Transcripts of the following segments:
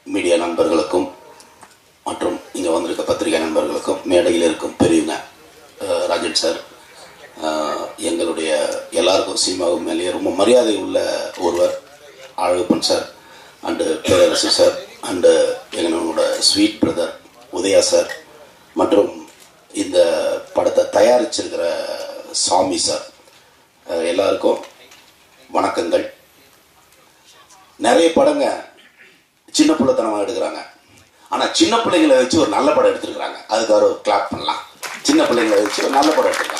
media நண்பர்களுக்கும் மற்றும் இங்கே வந்திருக்க பத்திரிகை நண்பர்களுக்கும் மேடையில் இருக்கும் பெரியவங்க அஹ், ராஜன் சார் அஹ், எங்களுடைய எல்லாருக்கும் சினிமாவுக்கு மேலேயே ரொம்ப மரியாதை உள்ள ஒருவர் Alagappan sir and Perarasu sir and எங்களோட ஸ்வீட் பிரதர் உதயா சார் மற்றும் இந்த படத்தை தயாரிச்சிருக்கிற சாமி சார் அஹ், எல்லாருக்கும் வணக்கங்கள் நிறைய படங்க சின்ன பிள்ளைத்தனமாக எடுக்கிறாங்க ஆனால் சின்ன பிள்ளைங்களை வச்சு ஒரு நல்ல படம் எடுத்துருக்குறாங்க அதுக்கு ஒரு கிளாப் பண்ணலாம் சின்ன பிள்ளைங்களை வச்சு ஒரு நல்ல படம் எடுத்துருக்காங்க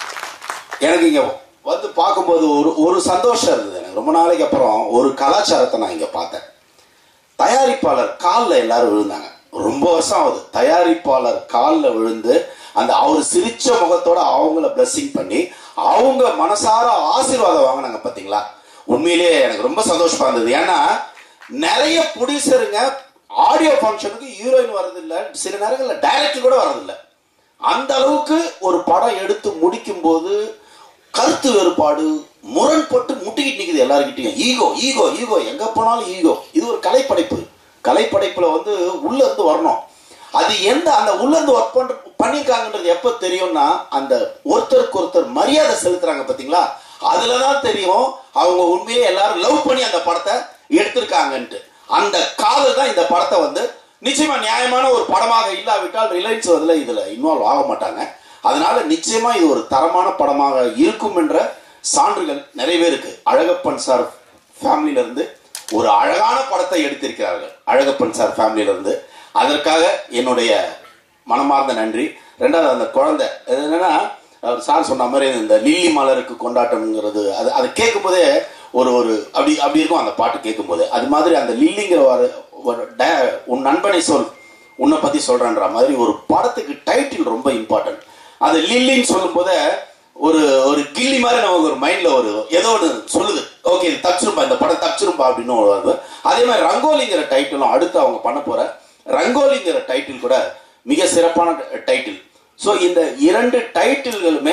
எனக்கு இங்கே வந்து பார்க்கும்போது ஒரு ஒரு சந்தோஷம் இருந்தது எனக்கு ரொம்ப நாளைக்கு அப்புறம் ஒரு கலாச்சாரத்தை நான் இங்கே பார்த்தேன் தயாரிப்பாளர் காலில் எல்லாரும் விழுந்தாங்க ரொம்ப வருஷம் ஆகுது தயாரிப்பாளர் காலில் விழுந்து அந்த அவர் சிரிச்ச முகத்தோட அவங்கள பிளஸ்ஸிங் பண்ணி அவங்க மனசார ஆசீர்வாதம் வாங்கினாங்க பார்த்தீங்களா உண்மையிலேயே எனக்கு ரொம்ப சந்தோஷமா இருந்தது ஏன்னா நிறைய ப்ரொடியூசருங்க ஆடியோ ஃபங்க்ஷனுக்கு ஹீரோயின் வர்றதில்ல சில நேரங்களில் டைரக்டர் கூட வர்றதில்ல அந்த அளவுக்கு ஒரு படம் எடுத்து முடிக்கும் போது கருத்து வேறுபாடு முரண்பட்டு முட்டிக்கிட்டு நிக்குது எல்லாருக்கிட்டையும் ஈகோ ஈகோ ஈகோ எங்க போனாலும் ஈகோ இது ஒரு கலைப்படைப்பு கலைப்படைப்புல வந்து உள்ள இருந்து வரணும் அது எந்த அந்த உள்ள இருந்து ஒர்க் பண்ற பண்ணிருக்காங்கன்றது எப்ப தெரியும்னா அந்த ஒருத்தருக்கு ஒருத்தர் மரியாதை செலுத்துறாங்க பாத்தீங்களா அதுலதான் தெரியும் அவங்க உண்மையிலே எல்லாரும் லவ் பண்ணி அந்த படத்தை எடுத்திருக்காங்கன்ட்டு அந்த காதல் தான் இந்த படத்தை வந்து நிச்சயமா நியாயமான ஒரு படமாக இல்லாவிட்டால் ரிலையன்ஸ் அதுல இதுல இன்வால்வ் ஆக மாட்டாங்க அதனால நிச்சயமா இது ஒரு தரமான படமாக இருக்கும் என்ற சான்றுகள் நிறையவே இருக்கு அழகப்பன் சார் ஃபேமிலியில இருந்து ஒரு அழகான படத்தை எடுத்திருக்கிறார்கள் அழகப்பன் சார் ஃபேமிலியில இருந்து அதற்காக என்னுடைய மனமார்ந்த நன்றி ரெண்டாவது அந்த குழந்தை அது என்னன்னா அவர் சார் சொன்ன மாதிரி இந்த லில்லி மலருக்கு கொண்டாட்டம்ங்கிறது அது அதை கேட்கும் போதே ஒரு ஒரு அப்படி அப்படி இருக்கும் அந்த பாட்டு கேட்கும் போது அது மாதிரி அந்த லில்லிங்கிற ஒரு ஒரு ட- உன் நண்பனை சொல் உன்னை பத்தி சொல்றேன்ற மாதிரி ஒரு படத்துக்கு டைட்டில் ரொம்ப இம்பார்ட்டன்ட் அது லில்லின்னு சொல்லும் போதே ஒரு ஒரு கில்லி மாதிரி நமக்கு ஒரு மைண்ட்ல ஒரு ஏதோ ஒன்று சொல்லுது ஓகே இது தப்பிச்சிருப்பா இந்த படம் தப்பிச்சிருப்பா அப்படின்னு ஒரு வருது அதே மாதிரி ரங்கோலிங்கிற டைட்டிலும் அடுத்து அவங்க பண்ண போற ரங்கோலிங்கிற டைட்டில் கூட மிக சிறப்பான டைட்டில் ஸோ இந்த இரண்டு டைட்டில்களுமே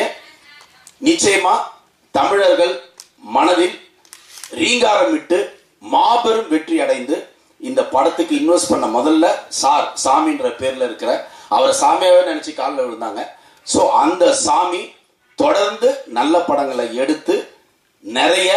நிச்சயமா தமிழர்கள் மனதில் ரீங்காரமிட்டு மாபெரும் வெற்றி அடைந்து இந்த படத்துக்கு இன்வெஸ்ட் பண்ண முதல்ல சார் சாமின்ற பேர்ல இருக்கிற அவரை சாமியாவே நினைச்சு காலில் விழுந்தாங்க ஸோ அந்த சாமி தொடர்ந்து நல்ல படங்களை எடுத்து நிறைய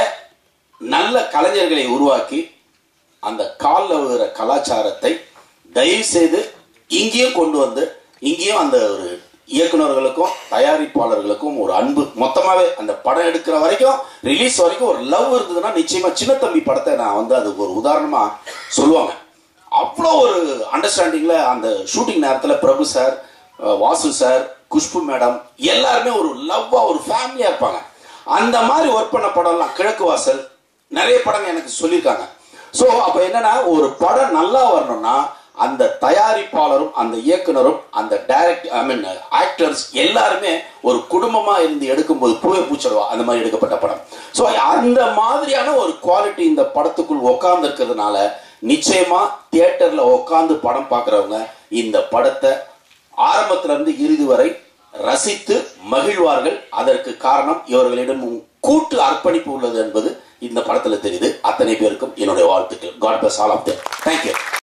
நல்ல கலைஞர்களை உருவாக்கி அந்த காலில் விழுகிற கலாச்சாரத்தை தயவு செய்து இங்கேயும் கொண்டு வந்து இங்கேயும் அந்த ஒரு இயக்குனர்களுக்கும் தயாரிப்பாளர்களுக்கும் ஒரு அன்பு மொத்தமாவே அந்த படம் எடுக்கிற வரைக்கும் ரிலீஸ் வரைக்கும் ஒரு லவ் இருந்ததுன்னா நிச்சயமா சின்ன தம்பி படத்தை நான் வந்து அதுக்கு ஒரு உதாரணமா சொல்லுவாங்க அவ்வளோ ஒரு அண்டர்ஸ்டாண்டிங்ல அந்த ஷூட்டிங் நேரத்துல பிரபு சார் அஹ், வாசு சார் குஷ்பு மேடம் எல்லாருமே ஒரு லவ்வா ஒரு ஃபேமிலியா இருப்பாங்க அந்த மாதிரி ஒர்க் பண்ண படம்லாம் கிழக்கு வாசல் நிறைய படங்கள் எனக்கு சொல்லியிருக்காங்க ஸோ அப்போ என்னன்னா ஒரு படம் நல்லா வரணும்னா அந்த தயாரிப்பாளரும் அந்த இயக்குனரும் அந்த டைரக்ட் ஐ மீன் ஆக்டர்ஸ் எல்லாருமே ஒரு குடும்பமா இருந்து எடுக்கும்போது பூவே பூச்சல்வா அந்த மாதிரி எடுக்கப்பட்ட படம் ஸோ அந்த மாதிரியான ஒரு குவாலிட்டி இந்த படத்துக்குள் உட்கார்ந்து இருக்கிறதுனால நிச்சயமா தியேட்டர்ல உட்கார்ந்து படம் பார்க்குறவங்க இந்த படத்தை ஆரம்பத்துல இருந்து இறுதி வரை ரசித்து மகிழ்வார்கள் அதற்கு காரணம் இவர்களிடம் கூட்டு அர்ப்பணிப்பு உள்ளது என்பது இந்த படத்துல தெரியுது அத்தனை பேருக்கும் என்னுடைய வாழ்த்துக்கள் God bless all of thank you